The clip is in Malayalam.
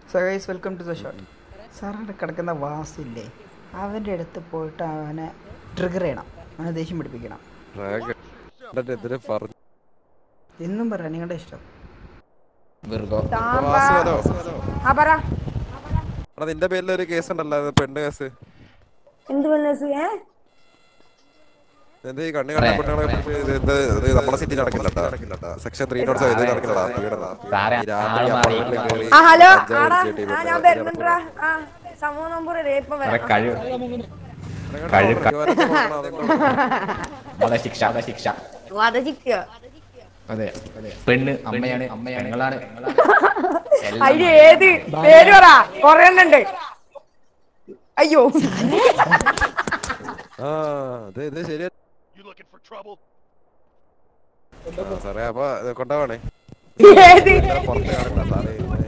So guys welcome to the shot സാറിൻ്റെ കിടക്കുന്ന വാസില്ലേ അവൻ്റെ അടുത്ത് പോയിട്ട് അവനെ ട്രിഗർ ചെയ്യണം അവനെ ദേഷ്യം പിടിപ്പിക്കണം എതിരെ പറഞ്ഞു എന്നും പറയാം നിങ്ങളുടെ ഇഷ്ടം വാസുവല്ലോ ആ പറ എടാ നിന്റെ പേരിൽ ഒരു കേസ് ഉണ്ടല്ലോ അത് പെണ്ണ് കേസ് എന്ത് പെണ്ണേസ് ഏ എന്താ ഈ കണ്ണു കണ്ട കുട്ടികളെ പിടിച്ച് ഇത് ഇത് ഇത് നമ്മുടെ സിറ്റി നടക്കില്ലട്ടാ സെക്ഷൻ ത്രീ നോട്ട് ഇത് നടക്കില്ലടാ പീഡനം. സാറേ, ഈ രാത്രി ആള് മാറി. apartment ൽ കയറി ആ ഹലോ കഞ്ചാവ് ആടാ വലിച്ചിട്ട് ആ ഇവിടെ ഞാൻ രാത്രി വരുന്നുണ്ടാ ആ സമൂഹ നമ്പർ ഇപ്പം സാറേ, വരാം കഴിവ് നടക്കണം. കഴുക. പരിവാരത്തിൽ പോകണം, അതുകൊണ്ട് വധശിക്ഷ വധശിക്ഷ വധശിക്കോ അതെ പെണ്ണ് അമ്മയാണ് അമ്മയാണ് ഞങ്ങളാണ് അതിന് ഏത് പേര് പറ കൊറേ എണ്ണുണ്ട് അയ്യോ ആ ഇത് ഇത് ശരിയാ ആ, സാറേ അപ്പൊ ഇത് കൊണ്ടുപോവാണേ ഏത് പുറത്ത് കാണില്ല സാറേ